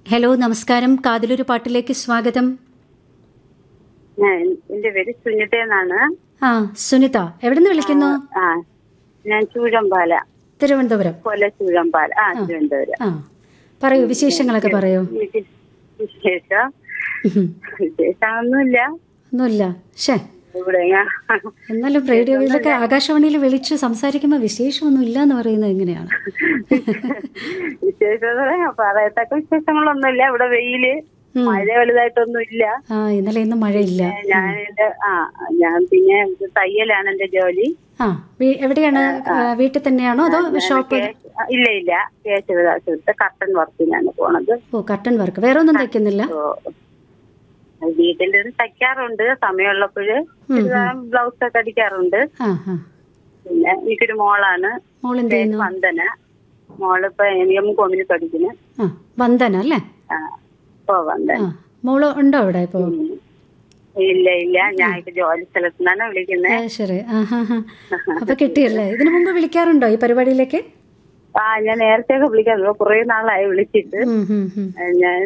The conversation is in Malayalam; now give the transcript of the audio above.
ഹലോ നമസ്കാരം കാതിലൊരു പാട്ടിലേക്ക് സ്വാഗതം ഞാൻ എന്റെ പേര് സുനിത എന്നാണ് ആ സുനിത എവിടുന്ന് വിളിക്കുന്നു ആ ഞാൻ ചൂഴമ്പാല തിരുവനന്തപുരം കൊല ചൂഴമ്പാല ആ തിരുവനന്തപുരം ആ പറയൂ വിശേഷങ്ങളൊക്കെ പറയൂ വിശേ- വിശേഷം ഉഹും. വിശേഷമൊന്നുമില്ല ഒന്നുമില്ല ഷേ ഇവിടെ ഞാൻ എന്നാലും റേഡിയോയിലൊക്കെ ആകാശവാണിയിൽ വിളിച്ച് സംസാരിക്കുമ്പോൾ വിശേഷമൊന്നും ഇല്ല എന്ന് പറയുന്നത് എങ്ങനെയാണ് വിശേഷം എന്ന് പറയാൻ പറയത്തക്ക വിശേഷങ്ങളൊന്നുമില്ല ഇവിടെ വെയില് ഉം. മഴ വലുതായിട്ടൊന്നും ഇല്ല ആ ഇന്നലെ ഇന്നും മഴയില്ല ഞാൻ എന്റെ ആ ഞാൻ പിന്നെ തയ്യലാണ് എന്റെ ജോലി ആ വീ- എവിടെയാണ് ആ, വീട്ടിൽ തന്നെയാണോ അതോ ഷോപ്പ് കേ- ഇല്ല ഇല്ല കേശവദാസത്തെ കട്ടൻ വർക്കിനാണ് പോണത് ഓ കട്ടൺ വർക്ക് വേറെ ഒന്നും തയ്ക്കുന്നില്ല ഓ. വീട്ടിൽ നിന്ന് തയ്ക്കാറുണ്ട് സമയമുള്ളപ്പോഴ് ബ്ലൗസ് ഒക്കെ അടിക്കാറുണ്ട് ആ ആ പിന്നെ എനിക്കൊരു മോളാണ് മോളെന്ത് ചെയ്യുന്നു വന്ദന മോളിപ്പോ എം കോമിന് പഠിക്കുന്നു ആ വന്ദന അല്ലേ ആ ഓ വന്ദന ആ മോള് ഉണ്ടോ അവിടെ ഇപ്പോ ഉം. ഇല്ല ഇല്ല ഞാൻ ഇപ്പൊ ജോലി സ്ഥലത്ത് നിന്നാണ് വിളിക്കുന്നത് ആ, ശരി ആ ഹാ ഹാ അപ്പൊ കിട്ടിയല്ലേ ഇതിനു മുമ്പ് വിളിക്കാറുണ്ടോ ഈ പരിപാടിയിലേക്ക് ആ ഞാൻ നേരത്തെ ഒക്കെ വിളിക്കാൻ കുറെ നാളായി വിളിച്ചിട്ട് ഉം, ഉം, ഉം. ഞാൻ